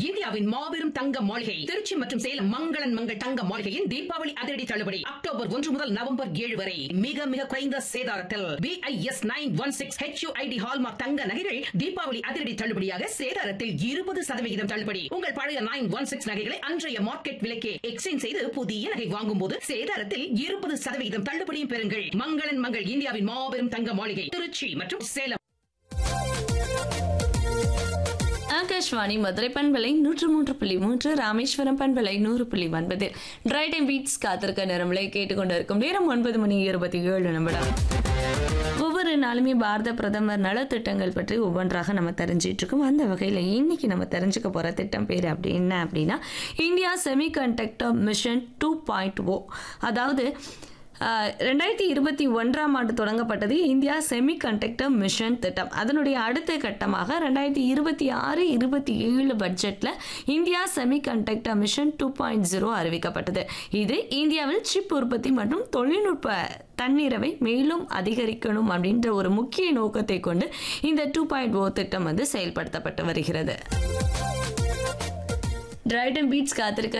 இந்தியாவின் மாபெரும் தங்க மாளிகை திருச்சி மற்றும் சேலம் மங்களன் மங்கள் தங்க மாளிகையின் தீபாவளி அதிரடி தள்ளுபடி அக்டோபர் ஒன்று முதல் நவம்பர் ஏழு வரை மிக மிக குறைந்த சேதாரத்தில் BIS nine one six HUID hallmark தங்க நகைகள் தீபாவளி அதிரடி தள்ளுபடியாக சேதாரத்தில் இருபது சதவிகிதம் தள்ளுபடி உங்கள் பழைய நைன் ஒன் சிக்ஸ் நகைகளை அன்றைய மார்க்கெட் விலைக்கே எக்ஸ்சேஞ்ச் செய்து புதிய நகை வாங்கும் போது சேதாரத்தில் இருபது சதவிகிதம் தள்ளுபடியும் பெறுங்கள் மங்களன் மங்கள் இந்தியாவின் மாபெரும் தங்க மாளிகை திருச்சி மற்றும் சேலம் ஆகாஷ்வாணி மதுரை பண்பலை நூற்று மூன்று புள்ளி மூன்று ராமேஸ்வரம் பண்பலை நூறு புள்ளி ஒன்பதில் ட்ரை டைம் பீட்ஸ் காத்திருக்க நேரங்களை கேட்டுக்கொண்டிருக்கும் நேரம் ஒன்பது மணி இருபத்தி ஏழு நிமிடம் ஒவ்வொரு நாளுமே பாரத பிரதமர் நலத்திட்டங்கள் பற்றி ஒவ்வொன்றாக நம்ம தெரிஞ்சிட்டு இருக்கோம் அந்த வகையில் இன்னைக்கு நம்ம தெரிஞ்சுக்க போகிற திட்டம் பேர் அப்படி என்ன அப்படின்னா India semiconductor mission two point O அதாவது ஆஹ், ரெண்டாயிரத்தி இருபத்தி ஒன்றாம் ஆண்டு தொடங்கப்பட்டது இந்தியா செமி கண்டக்டர் மிஷன் திட்டம் அதனுடைய அடுத்த கட்டமாக ரெண்டாயிரத்தி இருபத்தி ஆறு இருபத்தி ஏழு பட்ஜெட்டில் India semiconductor mission two point zero அறிவிக்கப்பட்டது இது இந்தியாவில் சிப் உற்பத்தி மற்றும் தொழில்நுட்ப தன்னிறவை மேலும் அதிகரிக்கணும் அப்படின்ற ஒரு முக்கிய நோக்கத்தை கொண்டு இந்த டூ பாயிண்ட் ஓ திட்டம் வந்து செயல்படுத்தப்பட்டு வருகிறது டிரைடன் பீட்ஸ் காத்திருக்க